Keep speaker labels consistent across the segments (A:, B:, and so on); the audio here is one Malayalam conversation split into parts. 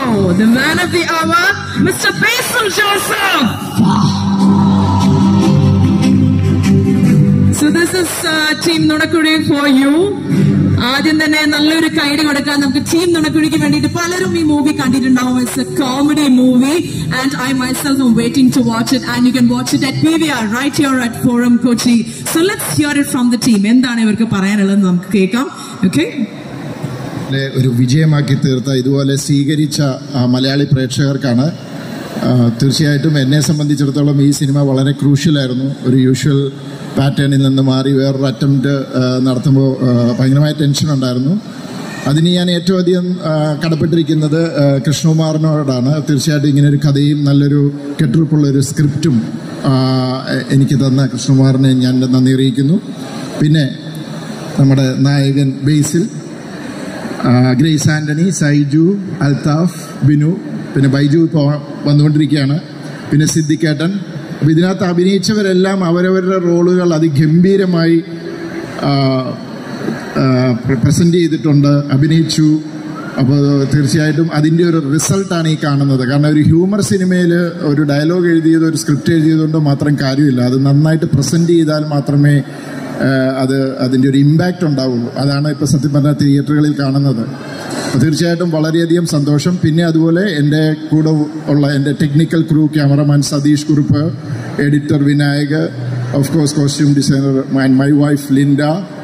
A: now the man of the hour, Mr. Basil Joseph. So this is uh, Team Nunakuri for you. ആദ്യം തന്നെ നല്ലൊരു കൈഡ് കൊടുക്കാൻ നമുക്ക് ടീം നുണക്കുഴിക്ക് വേണ്ടിയിട്ട് പലരും ഈ മൂവി കണ്ടിട്ടുണ്ടാവും it's a comedy movie and I myself am waiting to watch it and you can watch it at PVR right here at Forum Kochi. So let's hear it from the team. എന്താണ് ഇവർക്ക് പറയാനുള്ളത് നമുക്ക് കേൾക്കാം ഓക്കെ
B: ലെ ഒരു വിജയമാക്കി തീർത്ത ഇതുപോലെ സ്വീകരിച്ച ആ, മലയാളി പ്രേക്ഷകർക്കാണ് ആ, തീർച്ചയായിട്ടും എന്നെ സംബന്ധിച്ചിടത്തോളം ഈ സിനിമ വളരെ ക്രൂഷ്യലായിരുന്നു ഒരു യൂഷ്വൽ പാറ്റേണിൽ നിന്ന് മാറി വേറൊരു അറ്റംപ്റ്റ് നടത്തുമ്പോൾ ആ, ഭയങ്കരമായ ടെൻഷൻ ഉണ്ടായിരുന്നു അതിന് ഞാൻ ഏറ്റവും അധികം ആ, കടപ്പെട്ടിരിക്കുന്നത് ആ, കൃഷ്ണകുമാറിനോടാണ് തീർച്ചയായിട്ടും ഇങ്ങനെ ഒരു കഥയും നല്ലൊരു കെട്ടുറപ്പുള്ള ഒരു സ്ക്രിപ്റ്റും ആ, എ- എനിക്ക് തന്ന കൃഷ്ണകുമാറിനെ ഞാൻ നന്ദി അറിയിക്കുന്നു പിന്നെ നമ്മുടെ നായകൻ ബേസിൽ ആ, ഗ്രേസ് ആന്റണി സൈജു അൽതാഫ് ബിനു പിന്നെ ബൈജു ഇപ്പോൾ വന്നുകൊണ്ടിരിക്കുകയാണ് പിന്നെ സിദ്ദിഖേട്ടൻ അപ്പോൾ ഇതിനകത്ത് അഭിനയിച്ചവരെല്ലാം അവരവരുടെ റോളുകൾ അതിഗംഭീരമായി പ്രസന്റ് ചെയ്തിട്ടുണ്ട് അഭിനയിച്ചു അപ്പോൾ തീർച്ചയായിട്ടും അതിൻ്റെ ഒരു റിസൾട്ടാണ് ഈ കാണുന്നത് കാരണം ഒരു ഹ്യൂമർ സിനിമയിൽ ഒരു ഡയലോഗ് എഴുതിയത് ഒരു സ്ക്രിപ്റ്റ് എഴുതിയതുകൊണ്ട് മാത്രം കാര്യമില്ല അത് നന്നായിട്ട് പ്രസന്റ് ചെയ്താൽ മാത്രമേ ആ, അത് അതിൻ്റെ ഒരു ഇമ്പാക്റ്റ് ഉണ്ടാവുള്ളൂ അതാണ് ഇപ്പോൾ സത്യം പറഞ്ഞാൽ തിയേറ്ററുകളിൽ കാണുന്നത് അപ്പോൾ തീർച്ചയായിട്ടും വളരെയധികം സന്തോഷം പിന്നെ അതുപോലെ എൻ്റെ കൂടെ ഉള്ള എൻ്റെ technical crew cameraman Satheesh Kurup editor Vinayak of course costume designer and my wife Linda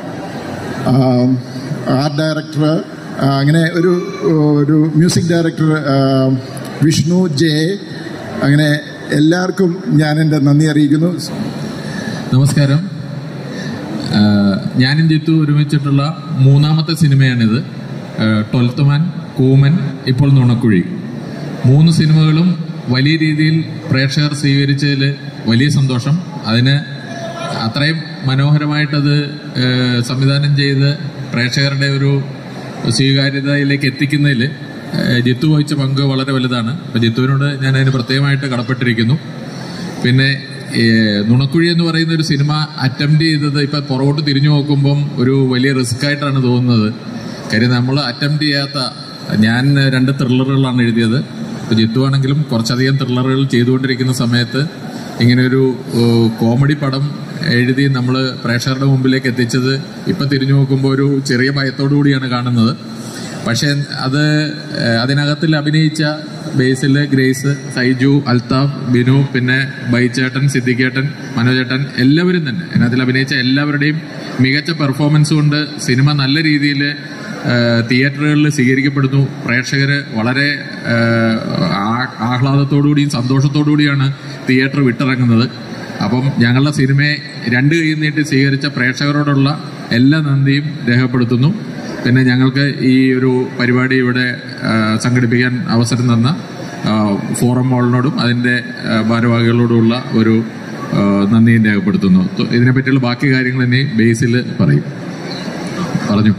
B: art director അങ്ങനെ ഒരു ഒരു മ്യൂസിക് ഡയറക്ടർ വിഷ്ണു ജെ അങ്ങനെ എല്ലാവർക്കും ഞാൻ എൻ്റെ നന്ദി അറിയിക്കുന്നു
C: നമസ്കാരം ആഹ് ഞാനും ജിത്തു ഒരുമിച്ചിട്ടുള്ള മൂന്നാമത്തെ സിനിമയാണിത് ട്വൽത്ത് മാൻ കൂമൻ ഇപ്പോൾ നുണക്കുഴി മൂന്ന് സിനിമകളും വലിയ രീതിയിൽ പ്രേക്ഷകർ സ്വീകരിച്ചതിൽ വലിയ സന്തോഷം അതിന് അത്രയും മനോഹരമായിട്ടത് ആഹ് സംവിധാനം ചെയ്ത് പ്രേക്ഷകരുടെ ഒരു സ്വീകാര്യതയിലേക്ക് എത്തിക്കുന്നതിൽ ആഹ് ജിത്തു വഹിച്ച പങ്ക് വളരെ വലുതാണ് അപ്പോൾ ജിത്തുവിനോട് ഞാൻ അതിന് പ്രത്യേകമായിട്ട് കടപ്പെട്ടിരിക്കുന്നു പിന്നെ ഈ നുണക്കുഴി എന്ന് പറയുന്ന ഒരു സിനിമ അറ്റംപ്റ്റ് ചെയ്തത് ഇപ്പൊ പുറകോട്ട് തിരിഞ്ഞു നോക്കുമ്പം ഒരു വലിയ റിസ്ക് ആയിട്ടാണ് തോന്നുന്നത് കാര്യം നമ്മൾ അറ്റംപ്റ്റ് ചെയ്യാത്ത ഞാൻ രണ്ട് ത്രില്ലറുകളാണ് എഴുതിയത് ഇപ്പൊ ജിത്തു ആണെങ്കിലും കുറച്ചധികം ത്രില്ലറുകൾ ചെയ്തുകൊണ്ടിരിക്കുന്ന സമയത്ത് ഇങ്ങനെ ഒരു ഏഹ്, കോമഡി പടം എഴുതി നമ്മൾ പ്രേക്ഷകരുടെ മുമ്പിലേക്ക് എത്തിച്ചത് ഇപ്പൊ തിരിഞ്ഞു നോക്കുമ്പോൾ ഒരു ചെറിയ ഭയത്തോടു കൂടിയാണ് കാണുന്നത് പക്ഷെ അത് ഏഹ്, അതിനകത്തിൽ അഭിനയിച്ച ബേസിൽ ഗ്രേസ് സൈജു അൽതാഫ് ബിനു പിന്നെ ബൈച്ചേട്ടൻ സിദ്ദിഖേട്ടൻ മനോജേട്ടൻ എല്ലാവരും തന്നെ അതിനകത്തിൽ അഭിനയിച്ച എല്ലാവരുടെയും മികച്ച പെർഫോമൻസ് കൊണ്ട് സിനിമ നല്ല രീതിയിൽ തിയേറ്ററുകളിൽ സ്വീകരിക്കപ്പെടുന്നു പ്രേക്ഷകർ വളരെ ഏഹ്, ആ- ആഹ്ലാദത്തോടുകൂടിയും സന്തോഷത്തോടുകൂടിയാണ് തിയേറ്റർ വിട്ടിറങ്ങുന്നത് അപ്പം ഞങ്ങളുടെ സിനിമയെ രണ്ട് കൈ നീട്ടി സ്വീകരിച്ച പ്രേക്ഷകരോടുള്ള എല്ലാ നന്ദിയും രേഖപ്പെടുത്തുന്നു പിന്നെ ഞങ്ങൾക്ക് ഈ ഒരു പരിപാടി ഇവിടെ ആ, സംഘടിപ്പിക്കാൻ അവസരം തന്ന ആ, ഫോറം മോളിനോടും അതിൻ്റെ ആ, ഭാരവാഹികളോടുമുള്ള ഒരു ആ, നന്ദിയും രേഖപ്പെടുത്തുന്നു തു- ഇതിനെപ്പറ്റിയുള്ള ബാക്കി കാര്യങ്ങൾ ഇനി ബേസിൽ പറയും പറഞ്ഞു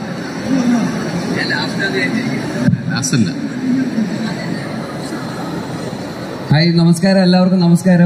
C: ലാസ്റ്റല്ല
D: ഹായ് നമസ്കാരം എല്ലാവർക്കും നമസ്കാരം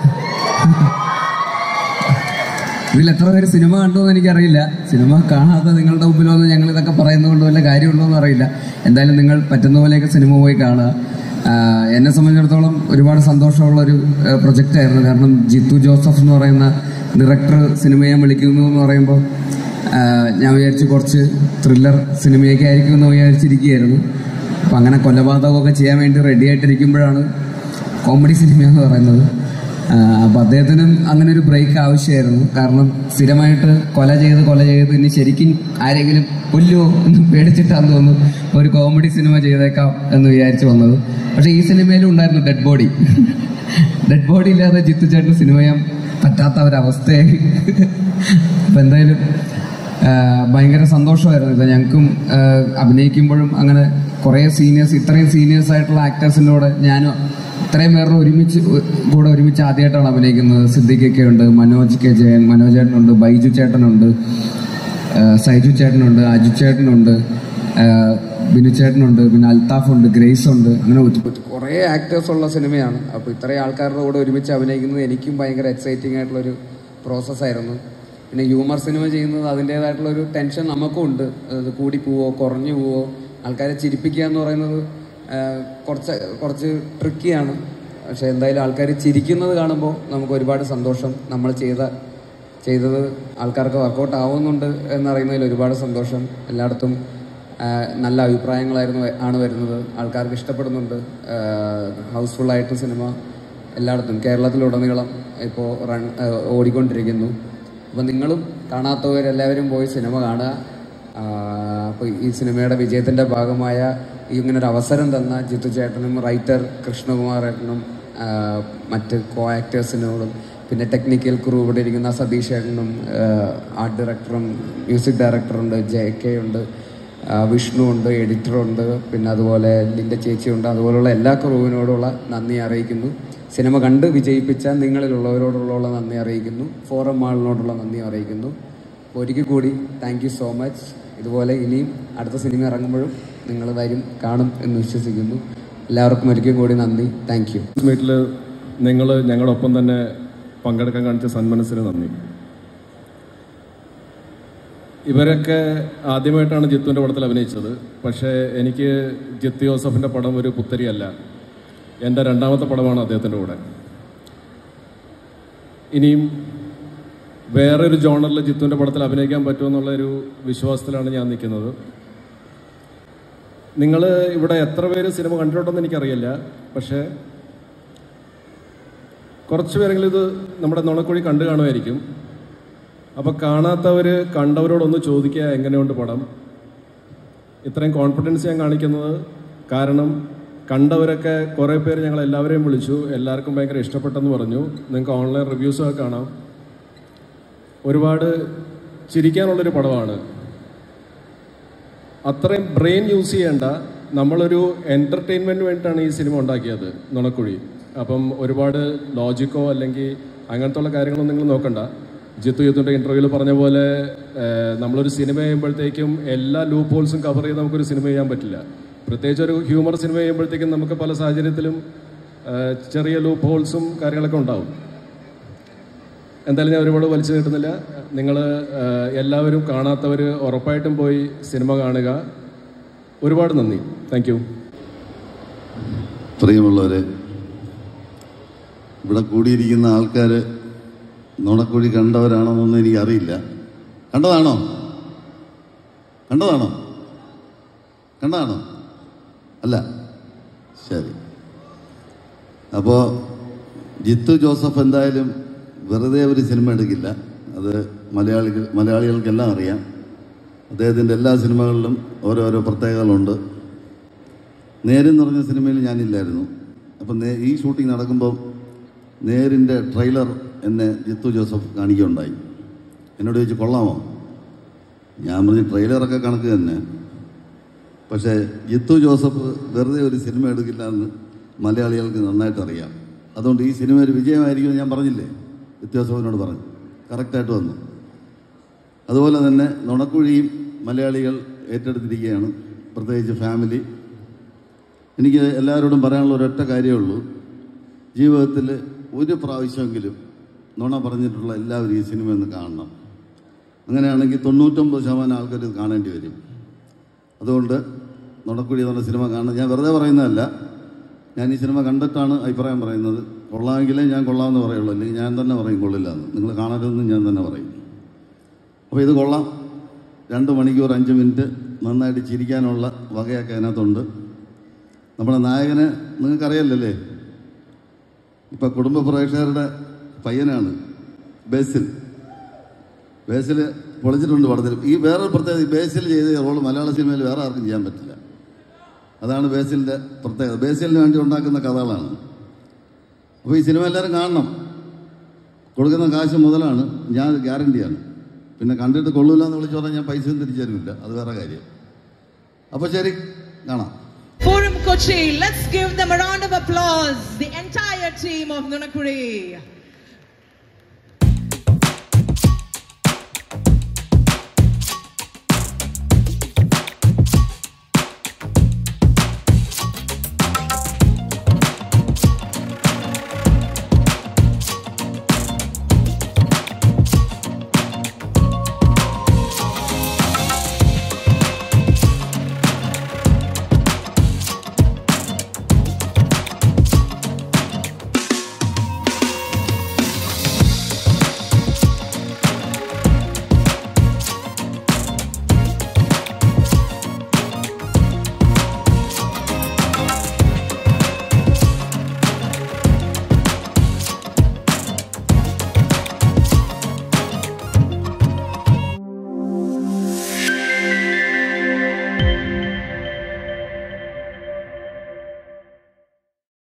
D: ഇതിൽ എത്ര പേര് സിനിമ കണ്ടു എന്ന് എനിക്കറിയില്ല സിനിമ കാണാതെ നിങ്ങളുടെ മുമ്പിൽ വന്ന് ഞങ്ങൾ ഇതൊക്കെ പറയുന്നതുകൊണ്ട് വല്ല കാര്യമുണ്ടോ എന്ന് അറിയില്ല എന്തായാലും നിങ്ങൾ പറ്റുന്ന പോലെയൊക്കെ സിനിമ പോയി കാണുക ആഹ് എന്നെ സംബന്ധിച്ചിടത്തോളം ഒരുപാട് സന്തോഷമുള്ള ഒരു പ്രൊജക്റ്റ് ആയിരുന്നു കാരണം ജിത്തു ജോസഫ് എന്ന് പറയുന്ന ഡയറക്ടർ സിനിമയെ വിളിക്കുന്നു എന്ന് പറയുമ്പോൾ ആഹ് ഞാൻ വിചാരിച്ചു കുറച്ച് ത്രില്ലർ സിനിമയൊക്കെ ആയിരിക്കും എന്ന് വിചാരിച്ചിരിക്കുകയായിരുന്നു അപ്പം അങ്ങനെ കൊലപാതകമൊക്കെ ചെയ്യാൻ വേണ്ടി റെഡി ആയിട്ടിരിക്കുമ്പോഴാണ് കോമഡി സിനിമ എന്ന് പറയുന്നത് അപ്പം അദ്ദേഹത്തിനും അങ്ങനെ ഒരു ബ്രേക്ക് ആവശ്യമായിരുന്നു കാരണം സ്ഥിരമായിട്ട് കൊല ചെയ്ത് കൊല ചെയ്ത് ഇനി ശരിക്കും ആരെങ്കിലും കൊല്ലുമോ എന്ന് പേടിച്ചിട്ടാന്ന് തോന്നുന്നു ഒരു കോമഡി സിനിമ ചെയ്തേക്കാം എന്ന് വിചാരിച്ചു വന്നത് പക്ഷെ ഈ സിനിമയിലും ഉണ്ടായിരുന്നു ഡെഡ് ബോഡി ഡെഡ് ബോഡി ഇല്ലാതെ ജിത്തു ചേട്ടന് സിനിമ ചെയ്യാൻ പറ്റാത്ത ഒരവസ്ഥയായി അപ്പം എന്തായാലും ആ, ഭയങ്കര സന്തോഷമായിരുന്നു ഇത് ഞങ്ങൾക്കും ആ, അഭിനയിക്കുമ്പോഴും അങ്ങനെ കുറേ സീനിയേഴ്സ് ഇത്രയും സീനിയേഴ്സ് ആയിട്ടുള്ള ആക്ടേഴ്സിൻ്റെ കൂടെ ഞാനും ഇത്രയും പേരുടെ ഒരുമിച്ച് ഒ- കൂടെ ഒരുമിച്ച് ആദ്യമായിട്ടാണ് അഭിനയിക്കുന്നത് സിദ്ദിഖൊക്കെ ഉണ്ട് മനോജ് കെ ജയൻ മനോജ് ചേട്ടനുണ്ട് ബൈജു ചേട്ടനുണ്ട് ആ, സൈജു ചേട്ടനുണ്ട് അജു ചേട്ടനുണ്ട് ആ, ബിനു ചേട്ടനുണ്ട് പിന്നെ അൽത്താഫ് ഉണ്ട് ഗ്രേസ് ഉണ്ട് അങ്ങനെ കുറേ ആക്ടേഴ്സ് ഉള്ള സിനിമയാണ് അപ്പോൾ ഇത്രയും ആൾക്കാരുടെ കൂടെ ഒരുമിച്ച് അഭിനയിക്കുന്നത് എനിക്കും ഭയങ്കര എക്സൈറ്റിംഗ് ആയിട്ടുള്ളൊരു പ്രോസസ്സായിരുന്നു പിന്നെ ഹ്യൂമർ സിനിമ ചെയ്യുന്നത് അതിൻ്റേതായിട്ടുള്ള ഒരു ടെൻഷൻ നമുക്കും ഉണ്ട് അത് കൂടി പോവോ കുറഞ്ഞു പോവോ ആൾക്കാരെ ചിരിപ്പിക്കുക എന്ന് പറയുന്നത് ആഹ് കുറച്ച് കുറച്ച് ട്രിക്കിയാണ് പക്ഷെ എന്തായാലും ആൾക്കാർ ചിരിക്കുന്നത് കാണുമ്പോൾ നമുക്ക് ഒരുപാട് സന്തോഷം നമ്മൾ ചെയ്ത ചെയ്തത് ആൾക്കാർക്ക് വർക്കൗട്ട് ആവുന്നുണ്ട് എന്നറിയുന്നതിൽ ഒരുപാട് സന്തോഷം എല്ലായിടത്തും ആഹ് നല്ല അഭിപ്രായങ്ങളായിരുന്നു ആണ് വരുന്നത് ആൾക്കാർക്ക് ഇഷ്ടപ്പെടുന്നുണ്ട് ഹൗസ്ഫുള്ളായിട്ട് സിനിമ എല്ലായിടത്തും കേരളത്തിലുടനീളം ഇപ്പോൾ റൺ ആഹ് ഓടിക്കൊണ്ടിരിക്കുന്നു അപ്പം നിങ്ങളും കാണാത്തവരെല്ലാവരും പോയി സിനിമ കാണുക അപ്പോൾ ഈ സിനിമയുടെ വിജയത്തിൻ്റെ ഭാഗമായ ഈ ഇങ്ങനെ ഒരു അവസരം തന്ന ജിത്തു ചേട്ടനും റൈറ്റർ കൃഷ്ണകുമാർ ഏട്ടനും ആഹ് മറ്റ് കോ ആക്ടേഴ്സിനോടും പിന്നെ ടെക്നിക്കൽ ക്രൂ ഇവിടെ ഇരിക്കുന്ന സതീഷ് ഏട്ടനും ആർട്ട് ഡയറക്ടറും മ്യൂസിക് ഡയറക്ടറുണ്ട് ജെ കെ ഉണ്ട് ആഹ് വിഷ്ണു ഉണ്ട് എഡിറ്ററുണ്ട് പിന്നെ അതുപോലെ ലിൻ്റെ ചേച്ചിയുണ്ട് അതുപോലുള്ള എല്ലാ ക്രൂവിനോടുള്ള നന്ദി അറിയിക്കുന്നു സിനിമ കണ്ട് വിജയിപ്പിച്ച നിങ്ങളിലുള്ളവരോടുള്ള നന്ദി അറിയിക്കുന്നു ഫോറം മാളിനോടുള്ള നന്ദി അറിയിക്കുന്നു അപ്പോൾ ഒരിക്കൽ കൂടി താങ്ക് യു സോ മച്ച് ഇതുപോലെ ഇനിയും അടുത്ത സിനിമ ഇറങ്ങുമ്പോഴും നിങ്ങൾ വരും കാണും എന്ന് വിശ്വസിക്കുന്നു എല്ലാവർക്കും ഒരിക്കൽ കൂടി നന്ദി താങ്ക് യു
E: മീറ്റിൽ നിങ്ങൾ ഞങ്ങളൊപ്പം തന്നെ പങ്കെടുക്കാൻ കാണിച്ച സന്മനസ്സിന് നന്ദി ഇവരൊക്കെ ആദ്യമായിട്ടാണ് ജിത്തുവിൻ്റെ പടത്തിൽ അഭിനയിച്ചത് പക്ഷേ എനിക്ക് ജിത്തു ജോസഫിൻ്റെ പടം ഒരു പുത്തരിയല്ല എൻ്റെ രണ്ടാമത്തെ പടമാണ് അദ്ദേഹത്തിൻ്റെ കൂടെ ഇനിയും വേറൊരു ജോണറിൽ ജിത്തുവിൻ്റെ പടത്തിൽ അഭിനയിക്കാൻ പറ്റുമെന്നുള്ള ഒരു വിശ്വാസത്തിലാണ് ഞാൻ നിൽക്കുന്നത് നിങ്ങൾ ഇവിടെ എത്ര പേര് സിനിമ കണ്ടിട്ടുണ്ടെന്ന് എനിക്കറിയില്ല പക്ഷേ കുറച്ച് പേരെങ്കിലും ഇത് നമ്മുടെ നുണക്കുഴി കണ്ടു കാണുമായിരിക്കും അപ്പോൾ കാണാത്തവർ കണ്ടവരോടൊന്ന് ചോദിക്കുക എങ്ങനെയുണ്ട് പടം ഇത്രയും കോൺഫിഡൻസ് ഞാൻ കാണിക്കുന്നത് കാരണം കണ്ടവരൊക്കെ കുറേ പേര് ഞങ്ങൾ എല്ലാവരെയും വിളിച്ചു എല്ലാവർക്കും ഭയങ്കര ഇഷ്ടപ്പെട്ടെന്ന് പറഞ്ഞു നിങ്ങൾക്ക് ഓൺലൈൻ റിവ്യൂസൊക്കെ കാണാം ഒരുപാട് ചിരിക്കാനുള്ളൊരു പടമാണ് അത്രയും ബ്രെയിൻ യൂസ് ചെയ്യേണ്ട നമ്മളൊരു എൻ്റർടൈൻമെൻറ്റിന് വേണ്ടിയിട്ടാണ് ഈ സിനിമ ഉണ്ടാക്കിയത് നുണക്കുഴി അപ്പം ഒരുപാട് ലോജിക്കോ അല്ലെങ്കിൽ അങ്ങനത്തെ ഉള്ള കാര്യങ്ങളൊന്നും നിങ്ങൾ നോക്കണ്ട ജിത്തു ജിത്തുൻ്റെ ഇൻ്റർവ്യൂവിൽ പറഞ്ഞ പോലെ ഏഹ്, നമ്മളൊരു സിനിമ ചെയ്യുമ്പോഴത്തേക്കും എല്ലാ ലൂപ്പ് ഹോൾസും കവർ ചെയ്ത് നമുക്കൊരു സിനിമ ചെയ്യാൻ പറ്റില്ല പ്രത്യേകിച്ച് ഒരു ഹ്യൂമർ സിനിമ ചെയ്യുമ്പോഴത്തേക്കും നമുക്ക് പല സാഹചര്യത്തിലും ഏഹ്, ചെറിയ ലൂപ്പ് ഹോൾസും കാര്യങ്ങളൊക്കെ ഉണ്ടാവും എന്തായാലും ഞാൻ ഒരുപാട് വലിച്ചു നീട്ടുന്നില്ല നിങ്ങൾ എല്ലാവരും കാണാത്തവർ ഉറപ്പായിട്ടും പോയി സിനിമ കാണുക ഒരുപാട് നന്ദി താങ്ക് യു
F: പ്രിയമുള്ളവരെ ഇവിടെ കൂടിയിരിക്കുന്ന ആൾക്കാർ നുണക്കുഴി കണ്ടവരാണോന്നൊന്നും എനിക്കറിയില്ല കണ്ടതാണോ കണ്ടതാണോ കണ്ടതാണോ അല്ല ശരി അപ്പോൾ ജിത്തു ജോസഫ് എന്തായാലും വെറുതെ ഒരു സിനിമ എടുക്കില്ല അത് മലയാളികൾ മലയാളികൾക്കെല്ലാം അറിയാം അദ്ദേഹത്തിൻ്റെ എല്ലാ സിനിമകളിലും ഓരോരോ പ്രത്യേകതകളുണ്ട് നേരെന്ന് പറഞ്ഞ സിനിമയിൽ ഞാനില്ലായിരുന്നു അപ്പം നേ ഈ ഷൂട്ടിംഗ് നടക്കുമ്പോൾ നേരിൻ്റെ ട്രെയിലർ എന്നെ ജിത്തു ജോസഫ് കാണിക്കുകയുണ്ടായി എന്നോട് ചോദിച്ചു കൊള്ളാമോ ഞാൻ പറഞ്ഞു ട്രെയിലറൊക്കെ കണക്ക് തന്നെ പക്ഷേ ജിത്തു ജോസഫ് വെറുതെ ഒരു സിനിമ എടുക്കില്ല എന്ന് മലയാളികൾക്ക് നന്നായിട്ട് അറിയാം അതുകൊണ്ട് ഈ സിനിമ ഒരു വിജയമായിരിക്കുമെന്ന് ഞാൻ പറഞ്ഞില്ലേ ജിത്തു ജോസഫിനോട് പറഞ്ഞു കറക്റ്റായിട്ട് വന്നു അതുപോലെ തന്നെ നുണക്കുഴിയും മലയാളികൾ ഏറ്റെടുത്തിരിക്കുകയാണ് പ്രത്യേകിച്ച് ഫാമിലി എനിക്ക് എല്ലാവരോടും പറയാനുള്ള ഒരൊറ്റ കാര്യമേ ഉള്ളൂ ജീവിതത്തിൽ ഒരു പ്രാവശ്യമെങ്കിലും നുണ പറഞ്ഞിട്ടുള്ള എല്ലാവരും ഈ സിനിമ ഒന്ന് കാണണം അങ്ങനെയാണെങ്കിൽ തൊണ്ണൂറ്റൊമ്പത് ശതമാനം ആൾക്കാർ ഇത് കാണേണ്ടി വരും അതുകൊണ്ട് നുണക്കുഴി എന്ന് പറഞ്ഞ സിനിമ കാണണം ഞാൻ വെറുതെ പറയുന്നതല്ല ഞാൻ ഈ സിനിമ കണ്ടിട്ടാണ് അഭിപ്രായം പറയുന്നത് കൊള്ളാമെങ്കിലേ ഞാൻ കൊള്ളാമെന്ന് പറയുള്ളൂ അല്ലെങ്കിൽ ഞാൻ തന്നെ പറയും കൊള്ളില്ല എന്ന് നിങ്ങൾ കാണരുതെന്ന് ഞാൻ തന്നെ പറയും അപ്പോൾ ഇത് കൊള്ളാം രണ്ട് മണിക്കൂർ അഞ്ച് മിനിറ്റ് നന്നായിട്ട് ചിരിക്കാനുള്ള വകയൊക്കെ അതിനകത്തുണ്ട് നമ്മുടെ നായകന് നിങ്ങൾക്കറിയാലല്ലേ ഇപ്പം കുടുംബ പ്രേക്ഷകരുടെ പയ്യനാണ് ബേസിൽ ബേസിൽ പൊളിച്ചിട്ടുണ്ട് പടത്തിൽ ഈ വേറൊരു പ്രത്യേകത ഈ ബേസിൽ ചെയ്ത റോൾ മലയാള സിനിമയിൽ വേറെ ആർക്കും ചെയ്യാൻ പറ്റില്ല അതാണ് ബേസിലിൻ്റെ പ്രത്യേകത ബേസിലിന് വേണ്ടി ഉണ്ടാക്കുന്ന കഥകളാണ് അപ്പോൾ ഈ സിനിമ എല്ലാവരും കാണണം കൊടുക്കുന്ന കാശ് മുതലാണ് ഞാൻ ഗ്യാരണ്ടിയാണ് പിന്നെ കണ്ടിട്ട് കൊള്ളൂല എന്ന് വിളിച്ചു പറഞ്ഞാൽ ഞാൻ പൈസയും തിരിച്ചു തരുമില്ല അത് വേറെ കാര്യം അപ്പോൾ ശരി കാണാം
A: Forum Kochi, let's give them a round of applause, the entire team of Nunakuri.